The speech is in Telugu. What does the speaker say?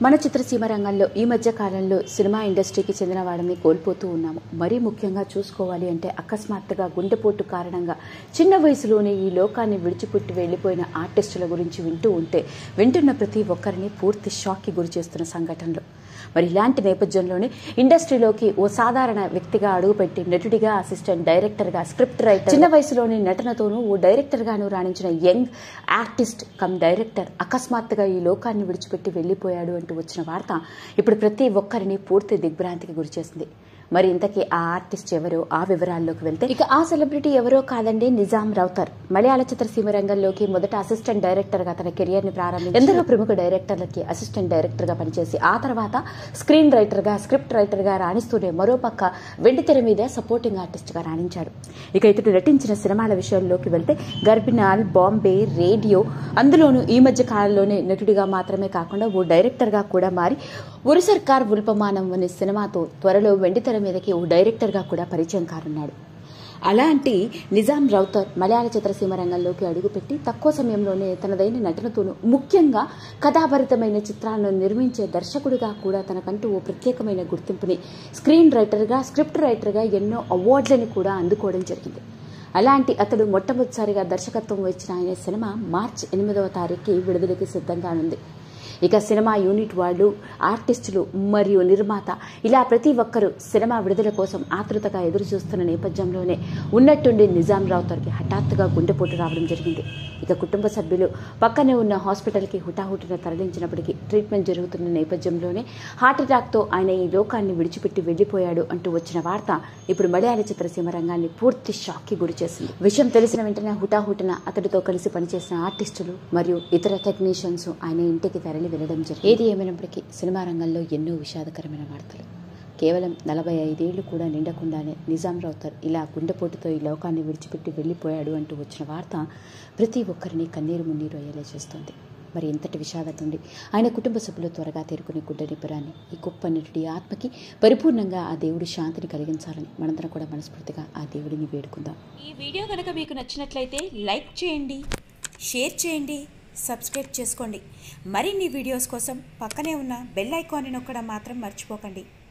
మన చిత్రసీమ రంగంలో ఈ మధ్య కాలంలో సినిమా ఇండస్ట్రీకి చెందిన వాళ్ళని కోల్పోతూ ఉన్నాము మరీ ముఖ్యంగా చూసుకోవాలి అంటే అకస్మాత్తుగా గుండెపోటు కారణంగా చిన్న వయసులోనే ఈ లోకాన్ని విడిచిపెట్టి వెళ్లిపోయిన ఆర్టిస్టుల గురించి వింటూ ఉంటే వింటున్న ప్రతి ఒక్కరిని పూర్తి షాక్కి గురి చేస్తున్న సంఘటనలు మరి ఇలాంటి నేపథ్యంలోనే ఇండస్ట్రీలోకి ఓ సాధారణ వ్యక్తిగా అడుగుపెట్టి నటుడిగా అసిస్టెంట్ డైరెక్టర్గా స్క్రిప్ట్ రైటర్ చిన్న వయసులోని నటనతోనూ ఓ డైరెక్టర్గాను రాణించిన యంగ్ ఆర్టిస్ట్ కమ్ డైరెక్టర్ అకస్మాత్తుగా ఈ లోకాన్ని విడిచిపెట్టి వెళ్లిపోయాడు అంటూ వచ్చిన వార్త ఇప్పుడు ప్రతి ఒక్కరిని పూర్తి దిగ్భ్రాంతికి గురిచేసింది మరి ఇంతకీ ఆ ఆర్టిస్ట్ ఎవరో ఆ వివరాల్లోకి వెళ్తే ఇక ఆ సెలబ్రిటీ ఎవరో కాదండి నిజాం రౌతర్ మలయాళ చిత్రసీమ రంగంలోకి మొదట అసిస్టెంట్ డైరెక్టర్ గా తన కెరియర్ ని ప్రారంభించి ఎందరో ప్రముఖ డైరెక్టర్లకి అసిస్టెంట్ డైరెక్టర్ గా పనిచేసి ఆ తర్వాత స్క్రీన్ రైటర్ గా స్క్రిప్ట్ రైటర్ గా రాణిస్తూనే మరోపక్క వెండితెర మీద సపోర్టింగ్ ఆర్టిస్ట్ గా రాణించాడు ఇక ఇతడు నటించిన సినిమాల విషయంలోకి వెళ్తే గర్భినాల్ బాంబే రేడియో అందులోనూ ఈ మధ్య కాలంలోనే నటుడిగా మాత్రమే కాకుండా ఓ డైరెక్టర్ గా కూడా మారి ఉరి సర్కార్ ఉల్పమానం అనే సినిమాతో త్వరలో వెండితెర మీదకి ఓ డైరెక్టర్ గా కూడా పరిచయం కానున్నాడు అలాంటి నిజాం రౌతర్ మలయాళ చిత్రసీమ రంగంలోకి అడుగుపెట్టి తక్కువ సమయంలోనే తనదైన నటనతోనూ ముఖ్యంగా కథాభరితమైన చిత్రాలను నిర్మించే దర్శకుడిగా కూడా తనకంటూ ఓ ప్రత్యేకమైన గుర్తింపుని స్క్రీన్ రైటర్గా స్క్రిప్ట్ రైటర్గా ఎన్నో అవార్డులను కూడా అందుకోవడం జరిగింది అలాంటి అతడు మొట్టమొదటిసారిగా దర్శకత్వం వచ్చిన ఆయన సినిమా మార్చి ఎనిమిదవ తారీఖుకి విడుదలకి సిద్ధంగా ఉంది ఇక సినిమా యూనిట్ వాళ్ళు ఆర్టిస్టులు మరియు నిర్మాత ఇలా ప్రతి ఒక్కరూ సినిమా విడుదల కోసం ఆతృతగా ఎదురు చూస్తున్న నేపథ్యంలోనే ఉన్నట్టుండి నిజాం రావుతర్కి హఠాత్తుగా గుండెపోటు రావడం జరిగింది ఇక కుటుంబ సభ్యులు పక్కనే ఉన్న హాస్పిటల్కి హుటాహుటిన తరలించినప్పటికీ ట్రీట్మెంట్ జరుగుతున్న నేపథ్యంలోనే హార్ట్అటాక్తో ఆయన ఈ లోకాన్ని విడిచిపెట్టి వెళ్లిపోయాడు అంటూ వచ్చిన వార్త ఇప్పుడు మలయాళ చిత్రసీమ రంగాన్ని పూర్తి షాక్కి గురి చేసింది విషయం తెలిసిన వెంటనే హుటాహుటిన అతడితో కలిసి పనిచేసిన ఆర్టిస్టులు మరియు ఇతర టెక్నీషియన్స్ ఆయన ఇంటికి తరలి వెళ్లడం జరిగింది ఏది ఏమైనప్పటికీ సినిమా రంగంలో ఎన్నో విషాదకరమైన వార్తలు కేవలం నలభై ఐదేళ్లు కూడా నిండకుండానే నిజాం రౌతర్ ఇలా గుండెపోటుతో ఈ లోకాన్ని విడిచిపెట్టి వెళ్లిపోయాడు అంటూ వచ్చిన వార్త ప్రతి ఒక్కరిని కన్నీరు మున్నీరు అయ్యేలా చేస్తోంది మరి ఇంతటి విషాదత నుండి ఆయన కుటుంబ సభ్యులు త్వరగా తేరుకునే గుడ్డ నిపురాన్ని ఈ గొప్ప నటుడి ఆత్మకి పరిపూర్ణంగా ఆ దేవుడి శాంతిని కలిగించాలని మనందరం కూడా మనస్ఫూర్తిగా ఆ దేవుడిని వేడుకుందాం ఈ వీడియో కనుక మీకు నచ్చినట్లయితే లైక్ చేయండి షేర్ చేయండి సబ్స్క్రైబ్ చేసుకోండి మరిన్ని వీడియోస్ కోసం పక్కనే ఉన్న బెల్ ఐకాన్ని నొక్కడం మాత్రం మర్చిపోకండి